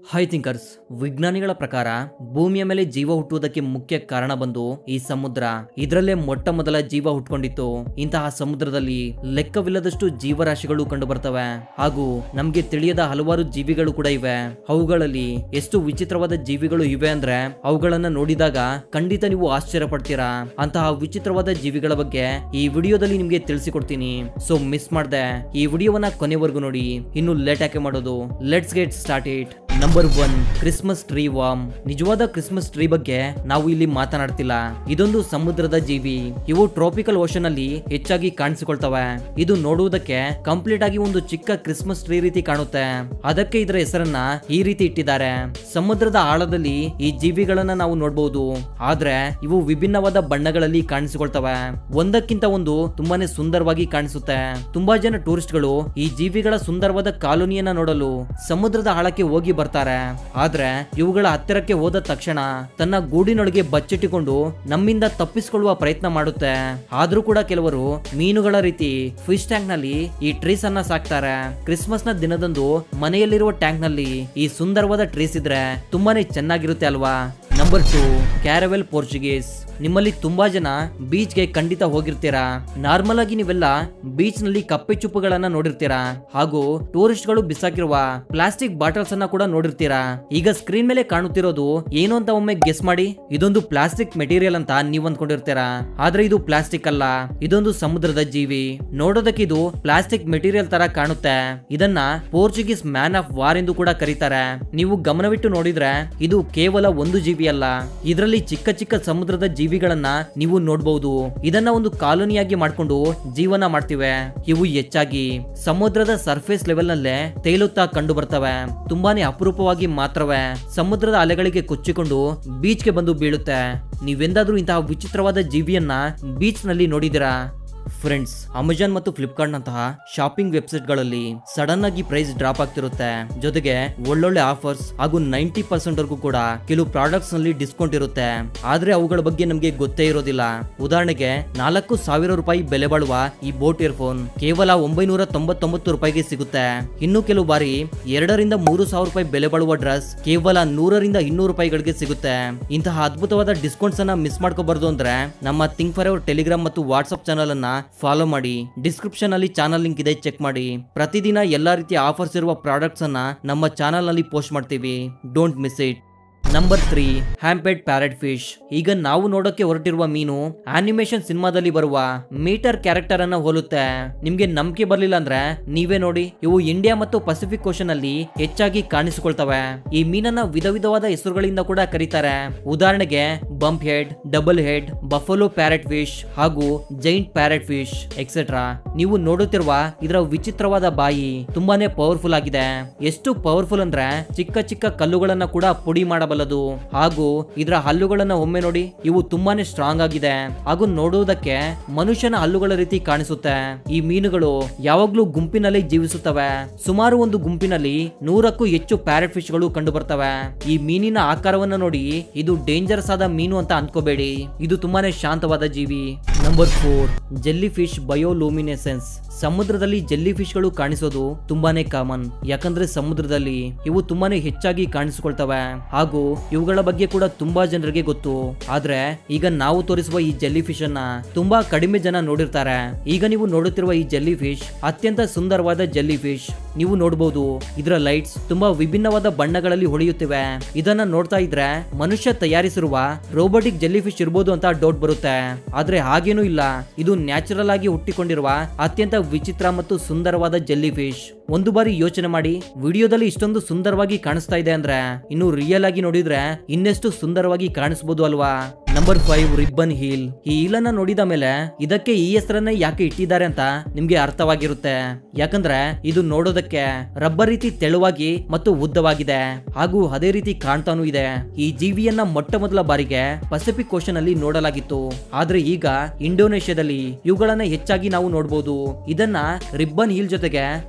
high thinkers ವಿಜ್ಞಾನಿಗಳ ಪ್ರಕಾರ ಭೂಮಿಯ ಮೇಲೆ ಜೀವ ಹುಟ್ಟುವುದಕ್ಕೆ ಮುಖ್ಯ ಕಾರಣ ಬಂದು ಈ ಸಮುದ್ರ ಇದರಲ್ಲೇ ಮೊಟ್ಟ ಮೊದಲ ಜೀವ ಹುಟ್ಕೊಂಡಿತ್ತು ಇಂತಹ ಸಮುದ್ರದಲ್ಲಿ ಲೆಕ್ಕವಿಲ್ಲದಷ್ಟು ಜೀವರಾಶಿಗಳು ಕಂಡು ಬರ್ತವೆ ಹಾಗೂ ನಮ್ಗೆ ತಿಳಿಯದ ಹಲವಾರು ಜೀವಿಗಳು ಕೂಡ ಇವೆ ಅವುಗಳಲ್ಲಿ ಎಷ್ಟು ವಿಚಿತ್ರವಾದ ಜೀವಿಗಳು ಇವೆ ಅಂದ್ರೆ ಅವುಗಳನ್ನ ನೋಡಿದಾಗ ಖಂಡಿತ ನೀವು ಆಶ್ಚರ್ಯ ಪಡ್ತೀರಾ ಅಂತಹ ವಿಚಿತ್ರವಾದ ಜೀವಿಗಳ ಬಗ್ಗೆ ಈ ವಿಡಿಯೋದಲ್ಲಿ ನಿಮ್ಗೆ ತಿಳಿಸಿಕೊಡ್ತೀನಿ ಸೊ ಮಿಸ್ ಮಾಡ್ದೆ ಈ ವಿಡಿಯೋವನ್ನ ಕೊನೆವರೆಗೂ ನೋಡಿ ಇನ್ನು ಲೇಟ್ ಯಾಕೆ ಮಾಡೋದು let's get start it number one Christmas tree ವಾಮ್ ನಿಜವಾದ ಕ್ರಿಸ್ಮಸ್ ಟ್ರೀ ಬಗ್ಗೆ ನಾವು ಇಲ್ಲಿ ಮಾತನಾಡ್ತಿಲ್ಲ ಇದೊಂದು ಸಮುದ್ರದ ಜೀವಿ ಇವು ಟ್ರಾಪಿಕಲ್ ಓಷನ್ ಅಲ್ಲಿ ಹೆಚ್ಚಾಗಿ ಕಾಣಿಸಿಕೊಳ್ತವೆ ಇದು ನೋಡುವುದಕ್ಕೆ ಕಂಪ್ಲೀಟ್ ಆಗಿ ಒಂದು ಚಿಕ್ಕ ಕ್ರಿಸ್ಮಸ್ ಟ್ರೀ ರೀತಿ ಕಾಣುತ್ತೆ ಅದಕ್ಕೆ ಇದರ ಹೆಸರನ್ನ ಈ ರೀತಿ ಇಟ್ಟಿದ್ದಾರೆ ಸಮುದ್ರದ ಆಳದಲ್ಲಿ ಈ ಜೀವಿಗಳನ್ನ ನಾವು ನೋಡಬಹುದು ಆದ್ರೆ ಇವು ವಿಭಿನ್ನವಾದ ಬಣ್ಣಗಳಲ್ಲಿ ಕಾಣಿಸಿಕೊಳ್ತವೆ ಒಂದಕ್ಕಿಂತ ಒಂದು ತುಂಬಾನೇ ಸುಂದರವಾಗಿ ಕಾಣಿಸುತ್ತೆ ತುಂಬಾ ಜನ ಟೂರಿಸ್ಟ್ಗಳು ಈ ಜೀವಿಗಳ ಸುಂದರವಾದ ಕಾಲೋನಿಯನ್ನ ನೋಡಲು ಸಮುದ್ರದ ಆಳಕ್ಕೆ ಹೋಗಿ ಬರ್ತಾರೆ ಆದ್ರೆ ಇವುಗಳ ಹತ್ತಿರಕ್ಕೆ ಹೋದ ತಕ್ಷಣ ತನ್ನ ಗೂಡಿನೊಳಗೆ ಬಚ್ಚಿಟ್ಟುಕೊಂಡು ನಮ್ಮಿಂದ ತಪ್ಪಿಸಿಕೊಳ್ಳುವ ಪ್ರಯತ್ನ ಮಾಡುತ್ತೆ ಆದ್ರೂ ಕೂಡ ಕೆಲವರು ಮೀನುಗಳ ರೀತಿ ಫಿಶ್ ಟ್ಯಾಂಕ್ ನಲ್ಲಿ ಈ ಟ್ರೀಸ್ ಅನ್ನ ಸಾಕ್ತಾರೆ ಕ್ರಿಸ್ಮಸ್ ನ ದಿನದಂದು ಮನೆಯಲ್ಲಿರುವ ಟ್ಯಾಂಕ್ ನಲ್ಲಿ ಈ ಸುಂದರವಾದ ಟ್ರೀಸ್ ಇದ್ರೆ ತುಂಬಾನೇ ಚೆನ್ನಾಗಿರುತ್ತೆ ಅಲ್ವಾ ನಂಬರ್ ಟು ಕ್ಯಾರವೆಲ್ ಪೋರ್ಚುಗೀಸ್ ನಿಮ್ಮಲ್ಲಿ ತುಂಬಾ ಜನ ಬೀಚ್ ಗೆ ಖಂಡಿತ ಹೋಗಿರ್ತೀರಾ ನಾರ್ಮಲ್ ಆಗಿ ನೀವೆಲ್ಲ ಬೀಚ್ ನಲ್ಲಿ ಕಪ್ಪೆ ಚುಪ್ಪುಗಳನ್ನ ನೋಡಿರ್ತೀರಾ ಹಾಗೂ ಟೂರಿಸ್ಟ್ ಗಳು ಬಿಸಾಕಿರುವ ಪ್ಲಾಸ್ಟಿಕ್ ಬಾಟಲ್ಸ್ ಅನ್ನ ಕೂಡ ನೋಡಿರ್ತೀರಾ ಈಗ ಸ್ಕ್ರೀನ್ ಮೇಲೆ ಕಾಣುತ್ತಿರೋದು ಏನು ಅಂತ ಒಮ್ಮೆ ಗೆಸ್ ಮಾಡಿ ಇದೊಂದು ಪ್ಲಾಸ್ಟಿಕ್ ಮೆಟೀರಿಯಲ್ ಅಂತ ನೀವ್ ಅಂದ್ಕೊಂಡಿರ್ತೀರಾ ಆದ್ರೆ ಇದು ಪ್ಲಾಸ್ಟಿಕ್ ಅಲ್ಲ ಇದೊಂದು ಸಮುದ್ರದ ಜೀವಿ ನೋಡೋದಕ್ಕೆ ಇದು ಪ್ಲಾಸ್ಟಿಕ್ ಮೆಟೀರಿಯಲ್ ತರ ಕಾಣುತ್ತೆ ಇದನ್ನ ಪೋರ್ಚುಗೀಸ್ ಮ್ಯಾನ್ ಆಫ್ ವಾರ್ ಎಂದು ಕೂಡ ಕರೀತಾರೆ ನೀವು ಗಮನವಿಟ್ಟು ನೋಡಿದ್ರೆ ಇದು ಕೇವಲ ಒಂದು ಜೀವಿ ಅಲ್ಲ ಇದರಲ್ಲಿ ಚಿಕ್ಕ ಚಿಕ್ಕ ಸಮುದ್ರದ ಜೀವಿಗಳನ್ನ ನೀವು ನೋಡಬಹುದು ಇದನ್ನ ಒಂದು ಕಾಲೋನಿಯಾಗಿ ಮಾಡ್ಕೊಂಡು ಜೀವನ ಮಾಡ್ತಿವೆ ಇವು ಹೆಚ್ಚಾಗಿ ಸಮುದ್ರದ ಸರ್ಫೇಸ್ ಲೆವೆಲ್ ನಲ್ಲೇ ತೇಲುತ್ತಾ ಕಂಡು ಬರ್ತವೆ ತುಂಬಾನೇ ಅಪರೂಪವಾಗಿ ಮಾತ್ರವೇ ಸಮುದ್ರದ ಅಲೆಗಳಿಗೆ ಕೊಚ್ಚಿಕೊಂಡು ಬೀಚ್ಗೆ ಬಂದು ಬೀಳುತ್ತೆ ನೀವೆಂದಾದ್ರೂ ಇಂತಹ ವಿಚಿತ್ರವಾದ ಜೀವಿಯನ್ನ ಬೀಚ್ ನಲ್ಲಿ ನೋಡಿದಿರಾ ಫ್ರೆಂಡ್ಸ್ ಅಮೆಜಾನ್ ಮತ್ತು ಫ್ಲಿಪ್ಕಾರ್ಟ್ ನಂತಹ ಶಾಪಿಂಗ್ ವೆಬ್ಸೈಟ್ ಗಳಲ್ಲಿ ಸಡನ್ ಆಗಿ ಪ್ರೈಸ್ ಡ್ರಾಪ್ ಆಗ್ತಿರುತ್ತೆ ಜೊತೆಗೆ ಒಳ್ಳೊಳ್ಳೆ ಆಫರ್ಸ್ ಹಾಗೂ ನೈಂಟಿ ಪರ್ಸೆಂಟ್ ವರೆಗೂ ಕೂಡ ಕೆಲವು ಪ್ರಾಡಕ್ಟ್ಸ್ ನಲ್ಲಿ ಡಿಸ್ಕೌಂಟ್ ಇರುತ್ತೆ ಆದ್ರೆ ಅವುಗಳ ಬಗ್ಗೆ ನಮಗೆ ಗೊತ್ತೇ ಇರೋದಿಲ್ಲ ಉದಾಹರಣೆಗೆ ನಾಲ್ಕು ಸಾವಿರ ರೂಪಾಯಿ ಬೆಲೆ ಬಾಳುವ ಈ ಬೋಟ್ ಇಯರ್ಫೋನ್ ಕೇವಲ ಒಂಬೈನೂರ ತೊಂಬತ್ತೊಂಬತ್ತು ರೂಪಾಯಿಗೆ ಸಿಗುತ್ತೆ ಇನ್ನು ಕೆಲವು ಬಾರಿ ಎರಡರಿಂದ ಮೂರು ಸಾವಿರ ರೂಪಾಯಿ ಬೆಲೆ ಬಾಳುವ ಡ್ರೆಸ್ ಕೇವಲ ನೂರರಿಂದ ಇನ್ನೂರು ರೂಪಾಯಿಗಳಿಗೆ ಸಿಗುತ್ತೆ ಇಂತಹ ಅದ್ಭುತವಾದ ಡಿಸ್ಕೌಂಟ್ಸ್ ಅನ್ನ ಮಿಸ್ ಮಾಡ್ಕೋಬಾರ್ದು ಅಂದ್ರೆ ನಮ್ಮ ಥಿಂಕ್ ಫಾರ್ ಅವರ್ ಟೆಲಿಗ್ರಾಮ್ ಮತ್ತು ವಾಟ್ಸ್ಆಪ್ ಚಾನಲ್ ಅನ್ನ ಫಾಲೋ ಮಾಡಿ ಡಿಸ್ಕ್ರಿಪ್ಷನ್ ಅಲ್ಲಿ ಚಾನಲ್ ಲಿಂಕ್ ಇದೆ ಚೆಕ್ ಮಾಡಿ ಪ್ರತಿದಿನ ಎಲ್ಲಾ ರೀತಿಯ ಆಫರ್ಸ್ ಇರುವ ಪ್ರಾಡಕ್ಟ್ಸ್ ಅನ್ನ ನಮ್ಮ ಚಾನಲ್ ನಲ್ಲಿ ಪೋಸ್ಟ್ ಮಾಡ್ತೀವಿ don't miss it number three humphead parrot fish ಈಗ ನಾವು ನೋಡೋಕೆ ಹೊರಟಿರುವ ಮೀನು ಆನಿಮೇಷನ್ ಸಿನಿಮಾದಲ್ಲಿ ಬರುವ ಮೀಟರ್ ಕ್ಯಾರೆಕ್ಟರ್ ಅನ್ನ ಹೋಲುತ್ತೆ ನಿಮ್ಗೆ ನಂಬಿಕೆ ಬರ್ಲಿಲ್ಲ ಅಂದ್ರೆ ನೀವೇ ನೋಡಿ ಇವು ಇಂಡಿಯಾ ಮತ್ತು ಪಸಿಫಿಕ್ ಓಷನ್ ಅಲ್ಲಿ ಹೆಚ್ಚಾಗಿ ಕಾಣಿಸಿಕೊಳ್ತವೆ ಈ ಮೀನನ್ನ ವಿಧ ವಿಧವಾದ ಹೆಸರುಗಳಿಂದ ಕೂಡ ಕರೀತಾರೆ ಉದಾಹರಣೆಗೆ bump head double head buffalo parrot fish ಹಾಗೂ ಜೈಂಟ್ ಪ್ಯಾರೆಟ್ ಫಿಶ್ ಎಕ್ಸೆಟ್ರಾ ನೀವು ನೋಡುತ್ತಿರುವ ಇದರ ವಿಚಿತ್ರವಾದ ಬಾಯಿ ತುಂಬಾನೇ ಪವರ್ಫುಲ್ ಆಗಿದೆ ಎಷ್ಟು ಪವರ್ಫುಲ್ ಅಂದ್ರೆ ಚಿಕ್ಕ ಚಿಕ್ಕ ಕಲ್ಲುಗಳನ್ನ ಕೂಡ ಪುಡಿ ಮಾಡಬಲ್ಲದು ಹಾಗೂ ಇದರ ಹಲ್ಲುಗಳನ್ನ ಒಮ್ಮೆ ನೋಡಿ ಇವು ತುಂಬಾನೇ ಸ್ಟ್ರಾಂಗ್ ಆಗಿದೆ ಹಾಗೂ ನೋಡುವುದಕ್ಕೆ ಮನುಷ್ಯನ ಹಲ್ಲುಗಳ ರೀತಿ ಕಾಣಿಸುತ್ತೆ ಈ ಮೀನುಗಳು ಯಾವಾಗ್ಲೂ ಗುಂಪಿನಲ್ಲಿ ಜೀವಿಸುತ್ತವೆ ಸುಮಾರು ಒಂದು ಗುಂಪಿನಲ್ಲಿ ನೂರಕ್ಕೂ ಹೆಚ್ಚು ಪ್ಯಾರೆಟ್ ಫಿಶ್ ಗಳು ಕಂಡು ಬರ್ತವೆ ಈ ಮೀನಿನ ಆಕಾರವನ್ನ ನೋಡಿ ಇದು ಡೇಂಜರಸ್ ಆದ ಮೀನು ಅಂತ ಅನ್ಕೋಬೇಡಿ ಇದು ತುಂಬಾನೇ ಶಾಂತವಾದ ಜೀವಿ number four jelly fish bioluminescence ಸಮುದ್ರದಲ್ಲಿ ಜೆಲ್ಲಿ ಫಿಶ್ ಗಳು ಕಾಣಿಸೋದು ತುಂಬಾನೇ ಕಾಮನ್ ಯಾಕಂದ್ರೆ ಸಮುದ್ರದಲ್ಲಿ ಇವು ತುಂಬಾನೇ ಹೆಚ್ಚಾಗಿ ಕಾಣಿಸಿಕೊಳ್ತವೆ ಹಾಗೂ ಇವುಗಳ ಬಗ್ಗೆ ಕೂಡ ತುಂಬಾ ಜನರಿಗೆ ಗೊತ್ತು ಆದ್ರೆ ಈಗ ನಾವು ತೋರಿಸುವ ಈ ಜೆಲ್ಲಿ ಫಿಶ್ ಅನ್ನ ತುಂಬಾ ಕಡಿಮೆ ಜನ ನೋಡಿರ್ತಾರೆ ಈಗ ನೀವು ನೋಡುತ್ತಿರುವ ಈ ಜೆಲ್ಲಿ ಫಿಶ್ ಅತ್ಯಂತ ಸುಂದರವಾದ ಜೆಲ್ಲಿ ಫಿಶ್ ನೀವು ನೋಡಬಹುದು ಇದರ ಲೈಟ್ಸ್ ತುಂಬಾ ವಿಭಿನ್ನವಾದ ಬಣ್ಣಗಳಲ್ಲಿ ಹೊಳೆಯುತ್ತಿವೆ ಇದನ್ನ ನೋಡ್ತಾ ಇದ್ರೆ ಮನುಷ್ಯ ತಯಾರಿಸಿರುವ ರೋಬೋಟಿಕ್ ಜೆಲ್ಲಿ ಫಿಶ್ ಇರಬಹುದು ಅಂತ ಡೌಟ್ ಬರುತ್ತೆ ಆದ್ರೆ ಹಾಗೇನೂ ಇಲ್ಲ ಇದು ನ್ಯಾಚುರಲ್ ಆಗಿ ಹುಟ್ಟಿಕೊಂಡಿರುವ ಅತ್ಯಂತ ವಿಚಿತ್ರ ಮತ್ತು ಸುಂದರವಾದ ಜೆಲ್ಲಿ ಫಿಶ್ ಒಂದು ಬಾರಿ ಯೋಚನೆ ಮಾಡಿ ವಿಡಿಯೋದಲ್ಲಿ ಇಷ್ಟೊಂದು ಸುಂದರವಾಗಿ ಕಾಣಿಸ್ತಾ ಇದೆ ಅಂದ್ರೆ ಇನ್ನು ರಿಯಲ್ ಆಗಿ ನೋಡಿದ್ರೆ ಇನ್ನೆಷ್ಟು ಸುಂದರವಾಗಿ ಕಾಣಿಸಬಹುದು ಅಲ್ವಾ ನಂಬರ್ ಫೈವ್ ರಿಬ್ಬನ್ ಹೀಲ್ ಈ ಹೀಲನ್ನ ನೋಡಿದ ಮೇಲೆ ಇದಕ್ಕೆ ಈ ಹೆಸರನ್ನ ಯಾಕೆ ಇಟ್ಟಿದ್ದಾರೆ ಅಂತ ನಿಮ್ಗೆ ಅರ್ಥವಾಗಿರುತ್ತೆ ಯಾಕಂದ್ರೆ ಇದು ನೋಡೋದಕ್ಕೆ ರಬ್ಬರ್ ರೀತಿ ತೆಳುವಾಗಿ ಮತ್ತು ಉದ್ದವಾಗಿದೆ ಹಾಗೂ ಅದೇ ರೀತಿ ಕಾಣ್ತಾನೂ ಇದೆ ಈ ಜೀವಿಯನ್ನ ಮೊಟ್ಟ ಮೊದಲ ಬಾರಿಗೆ ಪಸಿಫಿಕ್ ಓಷನ್ ಅಲ್ಲಿ ನೋಡಲಾಗಿತ್ತು ಆದ್ರೆ ಈಗ ಇಂಡೋನೇಷ್ಯಾದಲ್ಲಿ ಇವುಗಳನ್ನ ಹೆಚ್ಚಾಗಿ ನಾವು ನೋಡಬಹುದು ಇದನ್ನ ರಿಬ್ಬನ್ ಹೀಲ್ ಜೊತೆಗೆ ಲೀಫ್ ನೋಸ್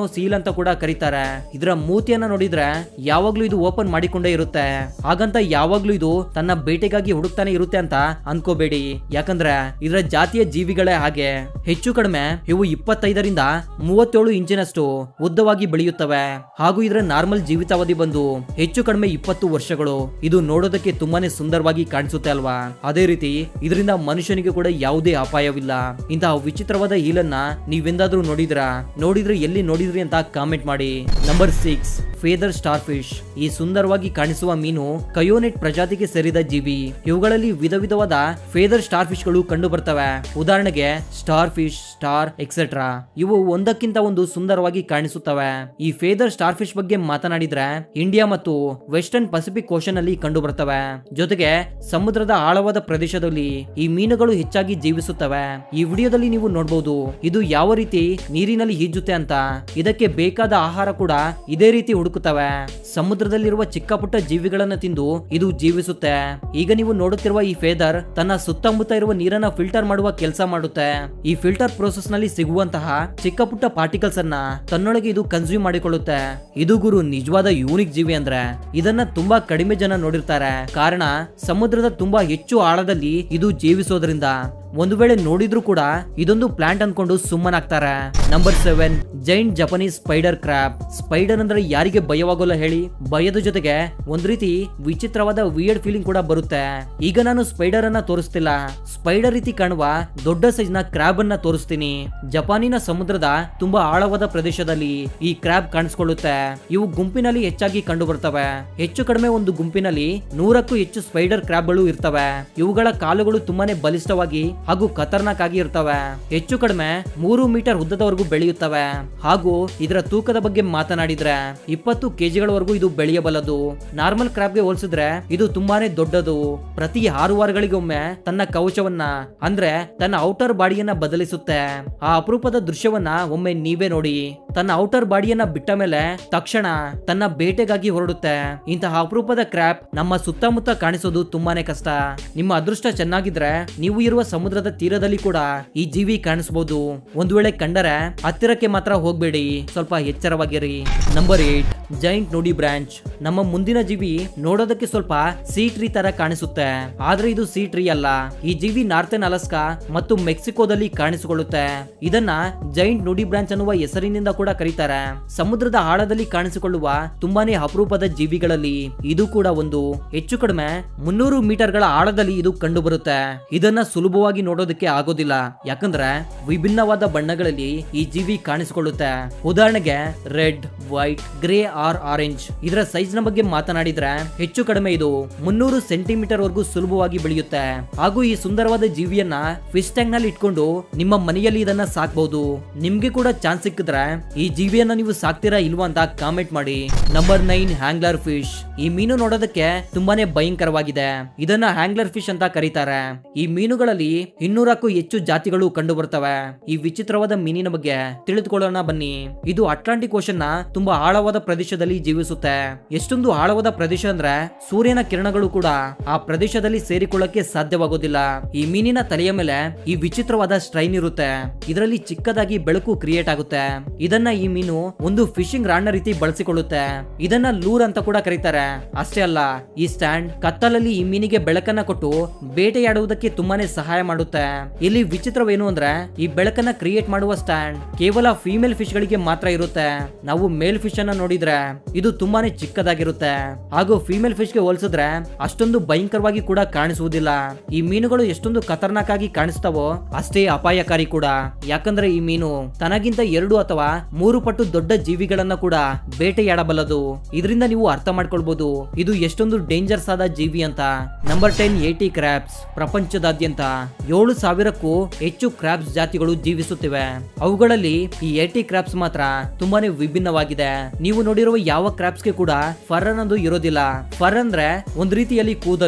ಅನ್ನೋ ಸೀಲ್ ಅಂತ ಕೂಡ ಕರೀತಾರೆ ಇದರ ಮೂತಿಯನ್ನ ನೋಡಿದ್ರೆ ಯಾವಾಗ್ಲೂ ಇದು ಓಪನ್ ಮಾಡಿಕೊಂಡೇ ಇರುತ್ತೆ ಹಾಗಂತ ಯಾವಾಗ್ಲೂ ಇದು ತನ್ನ ಬೇಟೆಗಾಗಿ ಹುಡುಕ್ತಾನೆ ಇರುತ್ತೆ ಅಂತ ಅನ್ಕೋಬೇಡಿ ಯಾಕಂದ್ರೆ ಇದರ ಜಾತಿಯ ಜೀವಿಗಳೇ ಹಾಗೆ ಹೆಚ್ಚು ಕಡಿಮೆ ಇವು ಇಪ್ಪತ್ತೈದರಿಂದ ಮೂವತ್ತೇಳು ಇಂಚಿನಷ್ಟು ಉದ್ದವಾಗಿ ಬೆಳೆಯುತ್ತವೆ ಹಾಗೂ ಇದರ ನಾರ್ಮಲ್ ಜೀವಿತಾವಧಿ ಬಂದು ಹೆಚ್ಚು ಕಡಿಮೆ ಇಪ್ಪತ್ತು ವರ್ಷಗಳು ಇದು ನೋಡೋದಕ್ಕೆ ತುಂಬಾನೇ ಸುಂದರವಾಗಿ ಕಾಣಿಸುತ್ತೆ ಅಲ್ವಾ ಅದೇ ರೀತಿ ಇದರಿಂದ ಮನುಷ್ಯನಿಗೆ ಕೂಡ ಯಾವುದೇ ಅಪಾಯವಿಲ್ಲ ಇಂತಹ ವಿಚಿತ್ರವಾದ ಹೀಲನ್ನ ನೀವೆಂದಾದ್ರೂ ನೋಡಿದ್ರಾ ನೋಡಿದ್ರೆ ಎಲ್ಲಿ ನೋಡಿದ್ರಿ ಅಂತ ಕಾಮೆಂಟ್ ಮಾಡಿ number six feather star fish ಈ ಸುಂದರವಾಗಿ ಕಾಣಿಸುವ ಮೀನು ಕಯೋನೆಟ್ ಪ್ರಜಾತಿಗೆ ಸೇರಿದ ಜೀವಿ ಇವುಗಳಲ್ಲಿ ವಿಧ ವಿಧವಾದ ಫೇದರ್ ಸ್ಟಾರ್ ಫಿಶ್ ಗಳು ಕಂಡು ಬರ್ತವೆ ಉದಾಹರಣೆಗೆ ಸ್ಟಾರ್ ಫಿಶ್ ಸ್ಟಾರ್ ಎಕ್ಸೆಟ್ರಾ ಇವು ಒಂದಕ್ಕಿಂತ ಒಂದು ಸುಂದರವಾಗಿ ಕಾಣಿಸುತ್ತವೆ ಈ ಫೇದರ್ ಸ್ಟಾರ್ ಫಿಶ್ ಬಗ್ಗೆ ಮಾತನಾಡಿದ್ರೆ ಇಂಡಿಯಾ ಮತ್ತು ವೆಸ್ಟರ್ನ್ ಪಸಿಫಿಕ್ ಓಷನ್ ಅಲ್ಲಿ ಕಂಡು ಬರ್ತವೆ ಜೊತೆಗೆ ಸಮುದ್ರದ ಆಳವಾದ ಪ್ರದೇಶದಲ್ಲಿ ಈ ಮೀನುಗಳು ಹೆಚ್ಚಾಗಿ ಜೀವಿಸುತ್ತವೆ ಈ ವಿಡಿಯೋದಲ್ಲಿ ನೀವು ನೋಡಬಹುದು ಇದು ಯಾವ ರೀತಿ ನೀರಿನಲ್ಲಿ ಈಜುತ್ತೆ ಅಂತ ಇದಕ್ಕೆ ಬೇಕಾದ ಆಹಾರ ಕೂಡ ಇದೇ ರೀತಿ ಹುಡುಕುತ್ತವೆ ಸಮುದ್ರದಲ್ಲಿರುವ ಚಿಕ್ಕ ಪುಟ್ಟ ಜೀವಿಗಳನ್ನ ತಿಂದು ಇದು ಜೀವಿಸುತ್ತೆ ಈಗ ನೀವು ನೋಡುತ್ತಿರುವ ಈ ಫೇದರ್ ತನ್ನ ಸುತ್ತಮುತ್ತ ಇರುವ ನೀರನ್ನ ಫಿಲ್ಟರ್ ಮಾಡುವ ಕೆಲಸ ಮಾಡುತ್ತೆ ಈ ಫಿಲ್ಟರ್ ಪ್ರೋಸೆಸ್ ನಲ್ಲಿ ಸಿಗುವಂತಹ ಚಿಕ್ಕ ಪುಟ್ಟ ಪಾರ್ಟಿಕಲ್ಸ್ ಅನ್ನ ತನ್ನೊಳಗೆ ಇದು ಕನ್ಸ್ಯೂಮ್ ಮಾಡಿಕೊಳ್ಳುತ್ತೆ ಇದು ಗುರು ನಿಜವಾದ ಯೂನಿಕ್ ಜೀವಿ ಅಂದ್ರೆ ಇದನ್ನ ತುಂಬಾ ಕಡಿಮೆ ಜನ ನೋಡಿರ್ತಾರೆ ಕಾರಣ ಸಮುದ್ರದ ತುಂಬಾ ಹೆಚ್ಚು ಆಳದಲ್ಲಿ ಇದು ಜೀವಿಸೋದ್ರಿಂದ ಒಂದು ವೇಳೆ ನೋಡಿದ್ರು ಕೂಡ ಇದೊಂದು ಪ್ಲಾಂಟ್ ಅನ್ಕೊಂಡು ಸುಮ್ಮನಾಗ್ತಾರೆ number seven giant Japanese spider crab spider ಅಂದ್ರೆ ಯಾರಿಗೆ ಭಯವಾಗೋಲ್ಲ ಹೇಳಿ ಭಯದ ಜೊತೆಗೆ ಒಂದ್ ರೀತಿ ವಿಚಿತ್ರವಾದ ವಿಯರ್ಡ್ ಫೀಲಿಂಗ್ ಕೂಡ ಬರುತ್ತೆ ಈಗ ನಾನು ಸ್ಪೈಡರ್ ಅನ್ನ ತೋರಿಸ್ತಿಲ್ಲ ಸ್ಪೈಡರ್ ರೀತಿ ಕಾಣುವ ದೊಡ್ಡ ಸೈಜ್ ನ ಕ್ರಾಬ್ ಅನ್ನ ತೋರಿಸ್ತೀನಿ ಜಪಾನಿನ ಸಮುದ್ರದ ತುಂಬಾ ಆಳವಾದ ಪ್ರದೇಶದಲ್ಲಿ ಈ ಕ್ರಾಬ್ ಕಾಣಿಸ್ಕೊಳ್ಳುತ್ತೆ ಇವು ಗುಂಪಿನಲ್ಲಿ ಹೆಚ್ಚಾಗಿ ಕಂಡು ಬರ್ತವೆ ಹೆಚ್ಚು ಕಡಿಮೆ ಒಂದು ಗುಂಪಿನಲ್ಲಿ ನೂರಕ್ಕೂ ಹೆಚ್ಚು ಸ್ಪೈಡರ್ ಕ್ರಾಬ್ಗಳು ಇರ್ತವೆ ಇವುಗಳ ಕಾಲುಗಳು ತುಂಬಾನೇ ಬಲಿಷ್ಠವಾಗಿ ಹಾಗೂ ಖತರ್ನಾಕ್ ಆಗಿ ಇರ್ತವೆ ಹೆಚ್ಚು ಕಡಿಮೆ ಮೂರು ಮೀಟರ್ ಉದ್ದದವರೆಗೂ ಬೆಳೆಯುತ್ತವೆ ಹಾಗೂ ಇದರ ತೂಕದ ಬಗ್ಗೆ ಮಾತನಾಡಿದ್ರೆ ಇಪ್ಪತ್ತು ಕೆಜಿಗಳವರೆಗೂ ಇದು ಬೆಳೆಯಬಲ್ಲದು ನಾರ್ಮಲ್ ಕ್ರಾಬ್ಗೆ ಹೋಲಿಸಿದ್ರೆ ಇದು ತುಂಬಾನೇ ದೊಡ್ಡದು ಪ್ರತಿ ಆರು ವಾರಗಳಿಗೊಮ್ಮೆ ತನ್ನ ಕವಚವನ್ನ ಅಂದ್ರೆ ತನ್ನ ಔಟರ್ ಬಾಡಿಯನ್ನ ಬದಲಿಸುತ್ತೆ ಆ ಅಪರೂಪದ ದೃಶ್ಯವನ್ನ ಒಮ್ಮೆ ನೀವೇ ನೋಡಿ ತನ್ನ ಔಟರ್ ಬಾಡಿಯನ್ನ ಬಿಟ್ಟ ಮೇಲೆ ತಕ್ಷಣ ತನ್ನ ಬೇಟೆಗಾಗಿ ಹೊರಡುತ್ತೆ ಇಂತಹ ಅಪರೂಪದ ಕ್ರಾಪ್ ನಮ್ಮ ಸುತ್ತಮುತ್ತ ಕಾಣಿಸೋದು ತುಂಬಾನೇ ಕಷ್ಟ ನಿಮ್ಮ ಅದೃಷ್ಟ ಚೆನ್ನಾಗಿದ್ರೆ ನೀವು ಇರುವ ಸಮುದ್ರದ ತೀರದಲ್ಲಿ ಕೂಡ ಈ ಜೀವಿ ಕಾಣಿಸಬಹುದು ಒಂದು ವೇಳೆ ಕಂಡರೆ ಹತ್ತಿರಕ್ಕೆ ಮಾತ್ರ ಹೋಗ್ಬೇಡಿ ಸ್ವಲ್ಪ ಎಚ್ಚರವಾಗಿರಿ number eight giant nudibranch ನಮ್ಮ ಮುಂದಿನ ಜೀವಿ ನೋಡೋದಕ್ಕೆ ಸ್ವಲ್ಪ ಸೀ ಟ್ರೀ ತರ ಕಾಣಿಸುತ್ತೆ ಆದ್ರೆ ಇದು ಸೀ ಟ್ರೀ ಅಲ್ಲ ಈ ಜೀವಿ ನಾರ್ತನ್ ಅಲಸ್ಕಾ ಮತ್ತು ಮೆಕ್ಸಿಕೋದಲ್ಲಿ ಕಾಣಿಸಿಕೊಳ್ಳುತ್ತೆ ಇದನ್ನ ಜೈಂಟ್ ನುಡಿ ಬ್ರಾಂಚ್ ಅನ್ನುವ ಹೆಸರಿನಿಂದ ಕೂಡ ಕರೀತಾರೆ ಸಮುದ್ರದ ಆಳದಲ್ಲಿ ಕಾಣಿಸಿಕೊಳ್ಳುವ ತುಂಬಾನೇ ಅಪರೂಪದ ಜೀವಿಗಳಲ್ಲಿ ಇದು ಕೂಡ ಒಂದು ಹೆಚ್ಚು ಕಡಿಮೆ ಮುನ್ನೂರು ಮೀಟರ್ಗಳ ಆಳದಲ್ಲಿ ಇದು ಕಂಡು ಬರುತ್ತೆ ಇದನ್ನ ಸುಲಭವಾಗಿ ನೋಡೋದಕ್ಕೆ ಆಗೋದಿಲ್ಲ ಯಾಕಂದ್ರೆ ವಿಭಿನ್ನವಾದ ಬಣ್ಣಗಳಲ್ಲಿ ಈ ಜೀವಿ ಕಾಣಿಸಿಕೊಳ್ಳುತ್ತೆ ಉದಾಹರಣೆಗೆ red white grey or orange ಇದರ ಸೈಜ್ ನ ಬಗ್ಗೆ ಮಾತನಾಡಿದ್ರೆ ಹೆಚ್ಚು ಕಡಿಮೆ ಇದು ಮುನ್ನೂರು ಸೆಂಟಿಮೀಟರ್ ವರೆಗೂ ಸುಲಭವಾಗಿ ಬೆಳೆಯುತ್ತೆ ಹಾಗೂ ಈ ಸುಂದರವಾದ ಜೀವಿಯನ್ನ ಫಿಶ್ ಟ್ಯಾಂಕ್ ನಲ್ಲಿ ಇಟ್ಕೊಂಡು ನಿಮ್ಮ ಮನೆಯಲ್ಲಿ ಇದನ್ನ ಸಾಕ್ಬಹುದು ನಿಮ್ಗೆ ಕೂಡ ಚಾನ್ಸ್ ಸಿಕ್ಕಿದ್ರೆ ಈ ಜೀವಿಯನ್ನ ನೀವು ಸಾಕ್ತೀರಾ ಇಲ್ವಾ ಅಂತ ಕಾಮೆಂಟ್ ಮಾಡಿ ನಂಬರ್ ನೈನ್ ಹ್ಯಾಂಗ್ಲರ್ ಫಿಶ್ ಈ ಮೀನು ನೋಡೋದಕ್ಕೆ ತುಂಬಾನೇ ಭಯಂಕರವಾಗಿದೆ ಇದನ್ನ ಹ್ಯಾಂಗ್ಲರ್ ಫಿಶ್ ಅಂತ ಕರೀತಾರೆ ಈ ಮೀನುಗಳಲ್ಲಿ ಇನ್ನೂರಕ್ಕೂ ಹೆಚ್ಚು ಜಾತಿಗಳು ಕಂಡು ಬರ್ತವೆ ಈ ವಿಚಿತ್ರವಾದ ಮೀನಿನ ಬಗ್ಗೆ ತಿಳಿದುಕೊಳ್ಳೋಣ ಬನ್ನಿ ಇದು ಅಟ್ಲಾಂಟಿಕ್ ಓಷನ್ ನ ತುಂಬಾ ಆಳವಾದ ಪ್ರದೇಶದಲ್ಲಿ ಜೀವಿಸುತ್ತೆ ಎಷ್ಟೊಂದು ಆಳವಾದ ಪ್ರದೇಶ ಅಂದ್ರೆ ಸೂರ್ಯನ ಕಿರಣಗಳು ಕೂಡ ಆ ಪ್ರದೇಶದಲ್ಲಿ ಸೇರಿಕೊಳ್ಳಕ್ಕೆ ಸಾಧ್ಯವಾಗೋದಿಲ್ಲ ಈ ಮೀನಿನ ತಲೆಯ ಮೇಲೆ ಈ ವಿಚಿತ್ರವಾದ ಸ್ಟ್ರೈನ್ ಇರುತ್ತೆ ಇದರಲ್ಲಿ ಚಿಕ್ಕದಾಗಿ ಬೆಳಕು ಕ್ರಿಯೇಟ್ ಆಗುತ್ತೆ ಇದನ್ನ ಈ ಮೀನು ಒಂದು ಫಿಶಿಂಗ್ ರಾಡ್ನ ರೀತಿ ಬಳಸಿಕೊಳ್ಳುತ್ತೆ ಇದನ್ನ ಲೂರ್ ಅಂತ ಕೂಡ ಕರೀತಾರೆ ಅಷ್ಟೇ ಅಲ್ಲ ಈ ಸ್ಟ್ಯಾಂಡ್ ಕತ್ತಲಲ್ಲಿ ಈ ಮೀನಿಗೆ ಬೆಳಕನ್ನ ಕೊಟ್ಟು ಬೇಟೆಯಾಡುವುದಕ್ಕೆ ತುಂಬಾನೇ ಸಹಾಯ ಮಾಡುತ್ತೆ ಇಲ್ಲಿ ವಿಚಿತ್ರವೇನು ಅಂದ್ರೆ ಈ ಬೆಳಕನ್ನ ಕ್ರಿಯೇಟ್ ಮಾಡುವ ಸ್ಟ್ಯಾಂಡ್ ಕೇವಲ ಫೀಮೇಲ್ ಫಿಶ್ ಗಳಿಗೆ ಮಾತ್ರ ಇರುತ್ತೆ ನಾವು ಮೇಲ್ ಫಿಶ್ ಅನ್ನ ನೋಡಿದ್ರೆ ಇದು ತುಂಬಾನೇ ಚಿಕ್ಕದಾಗಿರುತ್ತೆ ಹಾಗೂ ಫೀಮೇಲ್ ಫಿಶ್ ಗೆ ಹೋಲಿಸಿದ್ರೆ ಅಷ್ಟೊಂದು ಭಯಂಕರವಾಗಿ ಕೂಡ ಕಾಣಿಸುವುದಿಲ್ಲ ಈ ಮೀನುಗಳು ಎಷ್ಟೊಂದು ಖತರ್ನಾಕ್ ಆಗಿ ಕಾಣಿಸ್ತಾವೋ ಅಷ್ಟೇ ಅಪಾಯಕಾರಿ ಕೂಡ ಯಾಕಂದ್ರೆ ಈ ಮೀನು ತನಗಿಂತ ಎರಡು ಅಥವಾ ಮೂರು ಪಟ್ಟು ದೊಡ್ಡ ಜೀವಿಗಳನ್ನ ಕೂಡ ಬೇಟೆಯಾಡಬಲ್ಲದು ಇದರಿಂದ ನೀವು ಅರ್ಥ ಮಾಡ್ಕೊಳ್ಬಹುದು ಇದು ಎಷ್ಟೊಂದು ಡೇಂಜರ್ಸ್ ಆದ ಜೀವಿ ಅಂತ ನಂಬರ್ ಟೆನ್ ಏಟಿ ಕ್ರಾಬ್ಸ್ ಪ್ರಪಂಚದಾದ್ಯಂತ ಏಳು ಸಾವಿರಕ್ಕೂ ಹೆಚ್ಚು ಕ್ರಾಬ್ಸ್ ಜಾತಿಗಳು ಜೀವಿಸುತ್ತಿವೆ ಅವುಗಳಲ್ಲಿ ಈ ಏಟಿ ಕ್ರಾಬ್ಸ್ ಮಾತ್ರ ತುಂಬಾನೇ ವಿಭಿನ್ನವಾಗಿದೆ ನೀವು ನೋಡಿರುವ ಯಾವ ಕ್ರಾಬ್ಸ್ಗೆ ಕೂಡ ಫರ್ ಅನ್ನೋದು ಇರೋದಿಲ್ಲ ಫರ್ ಅಂದ್ರೆ ಒಂದ್ ರೀತಿಯಲ್ಲಿ ಕೂದಲು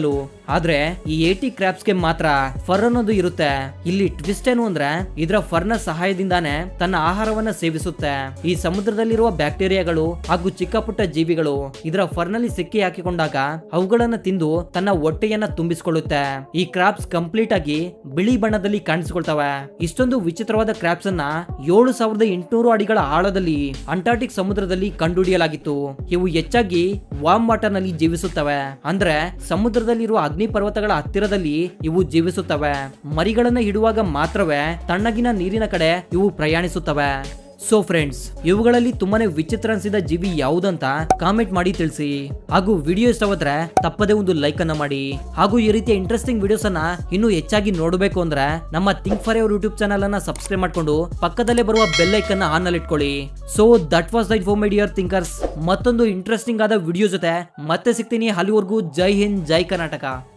ಆದ್ರೆ ಈ ಏಟಿ ಕ್ರಾಪ್ಸ್ಗೆ ಮಾತ್ರ ಫರ್ ಅನ್ನೋದು ಇರುತ್ತೆ ಇಲ್ಲಿ ಟ್ವಿಸ್ಟ್ ಏನು ಅಂದ್ರೆ ಇದರ ಫರ್ನ ಸಹಾಯದಿಂದಾನೇ ತನ್ನ ಆಹಾರವನ್ನ ಸೇವಿಸುತ್ತೆ ಈ ಸಮುದ್ರದಲ್ಲಿರುವ ಬ್ಯಾಕ್ಟೀರಿಯಾಗಳು ಹಾಗೂ ಚಿಕ್ಕ ಪುಟ್ಟ ಜೀವಿಗಳು ಇದರ ಫರ್ನಲ್ಲಿ ಸಿಕ್ಕಿ ಹಾಕಿಕೊಂಡಾಗ ಅವುಗಳನ್ನ ತಿಂದು ತನ್ನ ಹೊಟ್ಟೆಯನ್ನ ತುಂಬಿಸಿಕೊಳ್ಳುತ್ತೆ ಈ ಕ್ರಾಪ್ಸ್ ಕಂಪ್ಲೀಟ್ ಆಗಿ ಬಿಳಿ ಬಣ್ಣದಲ್ಲಿ ಕಾಣಿಸಿಕೊಳ್ತವೆ ಇಷ್ಟೊಂದು ವಿಚಿತ್ರವಾದ ಕ್ರಾಪ್ಸ್ ಅನ್ನ ಏಳು ಸಾವಿರದ ಎಂಟುನೂರು ಅಡಿಗಳ ಆಳದಲ್ಲಿ ಅಂಟಾರ್ಟಿಕ್ ಸಮುದ್ರದಲ್ಲಿ ಕಂಡುಹಿಡಿಯಲಾಗಿತ್ತು ಇವು ಹೆಚ್ಚಾಗಿ ವಾಮ್ ವಾಟರ್ ನಲ್ಲಿ ಜೀವಿಸುತ್ತವೆ ಅಂದ್ರೆ ಸಮುದ್ರದಲ್ಲಿರುವ ಅಗ್ನಿ ಪರ್ವತಗಳ ಹತ್ತಿರದಲ್ಲಿ ಇವು ಜೀವಿಸುತ್ತವೆ ಮರಿಗಳನ್ನ ಇಡುವಾಗ ಮಾತ್ರವೇ ತಣ್ಣಗಿನ ನೀರಿನ ಕಡೆ ಇವು ಪ್ರಯಾಣಿಸುತ್ತವೆ ಸೊ ಫ್ರೆಂಡ್ಸ್ ಇವುಗಳಲ್ಲಿ ತುಂಬಾನೇ ವಿಚಿತ್ರ ಅನ್ಸಿದ ಜೀವಿ ಯಾವುದಂತ ಕಾಮೆಂಟ್ ಮಾಡಿ ತಿಳಿಸಿ ಹಾಗೂ ವಿಡಿಯೋ ಇಷ್ಟವಾದ್ರೆ ತಪ್ಪದೇ ಒಂದು ಲೈಕ್ ಅನ್ನ ಮಾಡಿ ಹಾಗೂ ಈ ರೀತಿಯ ಇಂಟ್ರೆಸ್ಟಿಂಗ್ ವಿಡಿಯೋಸ್ ಅನ್ನ ಇನ್ನೂ ಹೆಚ್ಚಾಗಿ ನೋಡಬೇಕು ಅಂದ್ರೆ ನಮ್ಮ think for your YouTube channel ಅನ್ನ ಸಬ್ಸ್ಕ್ರೈಬ್ ಮಾಡ್ಕೊಂಡು ಪಕ್ಕದಲ್ಲೇ ಬರುವ ಬೆಲ್ ಐಕನ್ ಆನ್ ಅಲ್ಲಿ ಇಟ್ಕೊಳ್ಳಿ so that was that for my dear thinkers ಮತ್ತೊಂದು ಇಂಟ್ರೆಸ್ಟಿಂಗ್ ಆದ ವಿಡಿಯೋ ಜೊತೆ ಮತ್ತೆ ಸಿಗ್ತೀನಿ ಅಲ್ಲಿವರೆಗೂ ಜೈ ಹಿಂದ್ ಜೈ ಕರ್ನಾಟಕ